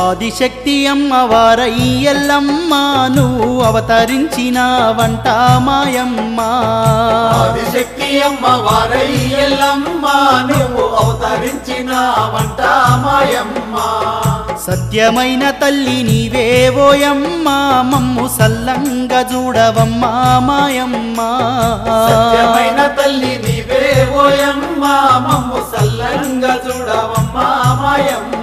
ఆదిశక్తి అమ్మవారై ఎల్లమ్మ నువ్వు అవతరించిన వంట మాయమ్మ ఆదిశక్తి అమ్మ వారై ఎల్లమ్మ నువ్వు అవతరించిన వంట మాయమ్మ సత్యమైన తల్లి నీవే ఓయమ్మ మమ్ము సల్లంగా చూడవమ్మ మాయమ్మ సత్యమైన తల్లి నీవే ఓయమ్మ మమ్ము సల్లంగా చూడవమ్మ మాయమ్మ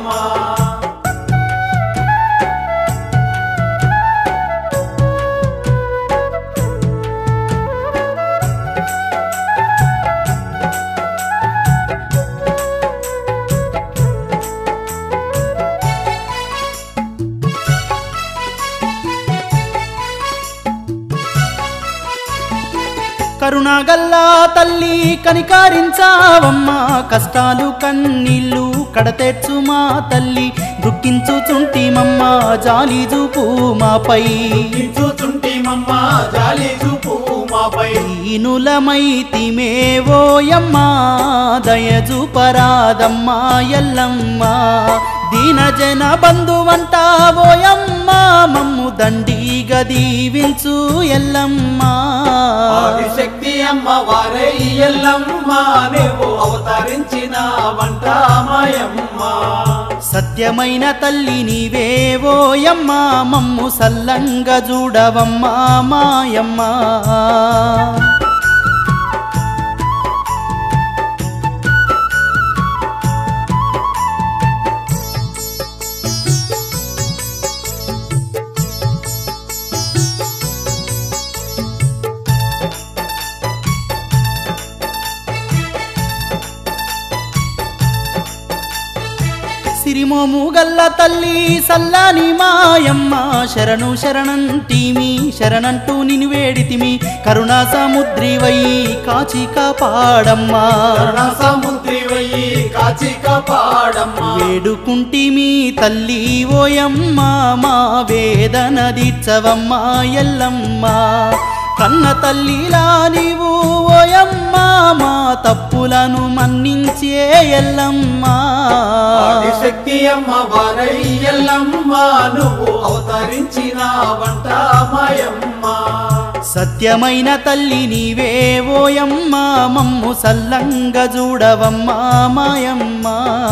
కరుణాగల్లా తల్లి కనికారించావమ్మ కష్టాలు కన్నీళ్ళు కడతెచ్చు మా తల్లి దుఃఖించుచుంటిమమ్మ జాలి చూపు మాపై చూచుంటిమమ్మ జాలి చూపు మాపై దీనులమైతిమే ఓయమ్మ దయజూపరాదమ్మా ఎల్లమ్మ దీన జన బంధువంట ఓయమ్మ మమ్ము దండిగా దీవించు ఎల్లమ్మ ఆదిశక్తి అమ్మ వారై ఎల్లమ్మ నువ్వు అవతరించిన వంట మాయమ్మ సత్యమైన తల్లి నీవే ఓయమ్మ మమ్ము సల్లంగా చూడవమ్మా మాయమ్మ సిరిమోము గల్ల తల్లి సల్లాని మాయమ్మ శరణు శరణంటిమి శరణంటూ నిన్ను వేడితిమి కరుణా సముద్రివై కాచి కాపాడమ్మా కరుణ సముద్రి వయ్యి కాచి కాపాడమ్మ వేడుకుంటిమి తల్లి ఓయమ్మ మా వేదన దీర్చవమ్మ ఎల్లమ్మ కన్న తల్లిలా నీవు ఓయమ్మ మా తప్పులను మన్నించే ఎల్లమ్మ ఆదిశక్తి అమ్మ వారై ఎల్లమ్మ నువ్వు అవతరించిన వంట మాయమ్మ సత్యమైన తల్లి నీవే ఓయమ్మ మమ్ము సల్లంగా చూడవమ్మ మాయమ్మ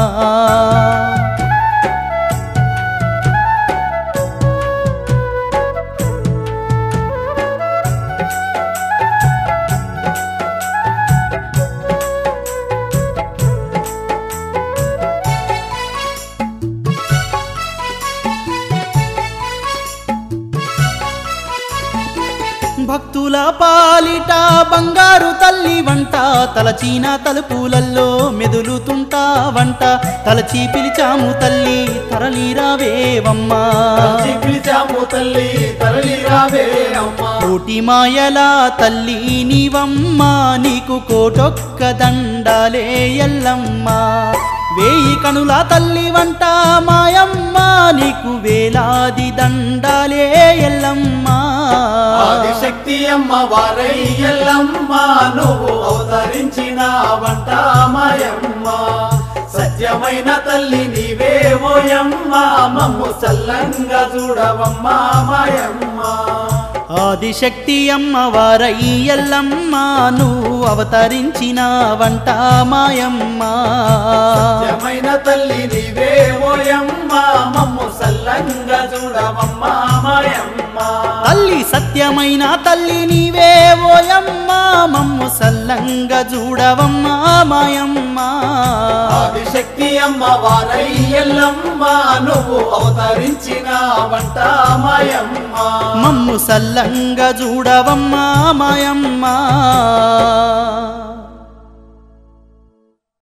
భక్తుల పాలిట బంగారు తల్లి వంట తలచీన తలుపులల్లో మెదులుతుంటా వంట తలచి పిలిచాము తల్లి తరలిరావేవమ్మా తల్లి పిలిచాము తల్లి తరలి రావే అమ్మ కోటి మాయల తల్లి నీవమ్మ నీకు కోటొక్క దండాలే ఎల్లమ్మ వేయి కనుల తల్లి వంట మాయమ్మ నీకు వేలాది దండాలే ఎల్లమ్మ ఆదిశక్తి అమ్మ వారై ఎల్లమ్మ నువ్వు అవతరించిన వంట మాయమ్మ సత్యమైన తల్లి నీవే ఓయమ్మ మమ్ము సల్లంగా చూడవమ్మ మాయమ్మ ఆదిశక్తి అమ్మవారై ఎల్లమ్మ నువ్వు అవతరించిన వంట మాయమ్మ సత్యమైన తల్లి నీవే ఓయమ్మ మమ్ము సల్లంగా చూడవమ్మ మాయమ్మ తల్లి సత్యమైన తల్లి నీవే ఓయమ్మ మమ్ము సల్లంగా చూడవమ్మ మాయమ్మ ఆదిశక్తి అమ్మ వారై ఎల్లమ్మ నువ్వు అవతరించిన వంట మాయమ్మ మమ్ము సల్లంగా చూడవమ్మ మాయమ్మ